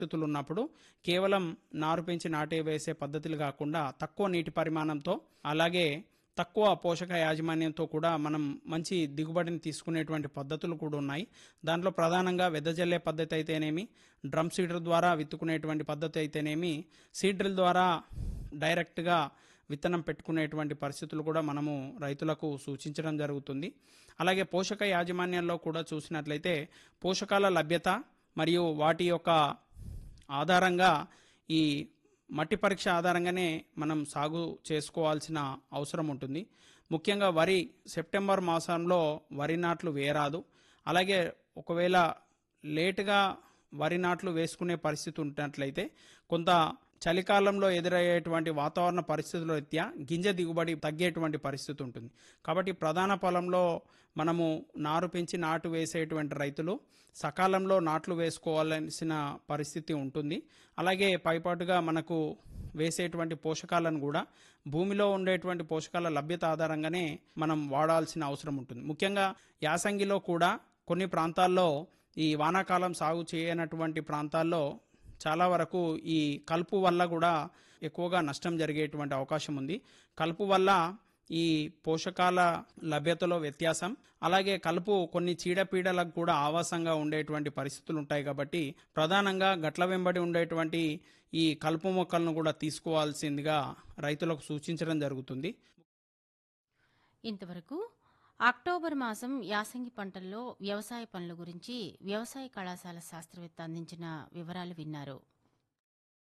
పరిస్థితులు ఉన్నప్పుడు కేవలం నారు పెంచి నాటే వేసే పద్ధతులు కాకుండా తక్కువ నీటి పరిమాణంతో అలాగే తక్కువ పోషక యాజమాన్యంతో కూడా మనం మంచి దిగుబడిని తీసుకునేటువంటి పద్ధతులు కూడా ఉన్నాయి దాంట్లో ప్రధానంగా వెదజల్లే పద్ధతి అయితేనేమి డ్రమ్ సీడర్ ద్వారా విత్తుకునేటువంటి పద్ధతి అయితేనేమి సీడ్రిల్ ద్వారా డైరెక్ట్గా విత్తనం పెట్టుకునేటువంటి పరిస్థితులు కూడా మనము రైతులకు సూచించడం జరుగుతుంది అలాగే పోషక యాజమాన్యంలో కూడా చూసినట్లయితే పోషకాల లభ్యత మరియు వాటి యొక్క ఆధారంగా ఈ మట్టి పరీక్ష ఆధారంగానే మనం సాగు చేసుకోవాల్సిన అవసరం ఉంటుంది ముఖ్యంగా వరి సెప్టెంబర్ మాసంలో వరి నాట్లు వేయరాదు అలాగే ఒకవేళ లేటుగా వరి నాట్లు వేసుకునే పరిస్థితి ఉన్నట్లయితే కొంత చలికాలంలో ఎదురయ్యేటువంటి వాతావరణ పరిస్థితుల రీత్యా గింజ దిగుబడి తగ్గేటువంటి పరిస్థితి ఉంటుంది కాబట్టి ప్రధాన పొలంలో మనము నారు పెంచి నాటు వేసేటువంటి రైతులు సకాలంలో నాట్లు వేసుకోవాల్సిన పరిస్థితి ఉంటుంది అలాగే పైపాటుగా మనకు వేసేటువంటి పోషకాలను కూడా భూమిలో ఉండేటువంటి పోషకాల లభ్యత ఆధారంగానే మనం వాడాల్సిన అవసరం ఉంటుంది ముఖ్యంగా యాసంగిలో కూడా కొన్ని ప్రాంతాల్లో ఈ వానాకాలం సాగు చేయనటువంటి ప్రాంతాల్లో చాలా వరకు ఈ కలుపు వల్ల కూడా ఎక్కువగా నష్టం జరిగేటువంటి అవకాశం ఉంది కలుపు వల్ల ఈ పోషకాల లభ్యతలో వ్యత్యాసం అలాగే కలుపు కొన్ని చీడపీడలకు కూడా ఆవాసంగా ఉండేటువంటి పరిస్థితులు ఉంటాయి కాబట్టి ప్రధానంగా గట్ల వెంబడి ఉండేటువంటి ఈ కలుపు మొక్కలను కూడా తీసుకోవాల్సిందిగా రైతులకు సూచించడం జరుగుతుంది ఇంతవరకు అక్టోబర్ మాసం యాసంగి పంటల్లో వ్యవసాయ పనుల గురించి వ్యవసాయ కళాశాల శాస్త్రవేత్త అందించిన వివరాలు విన్నారు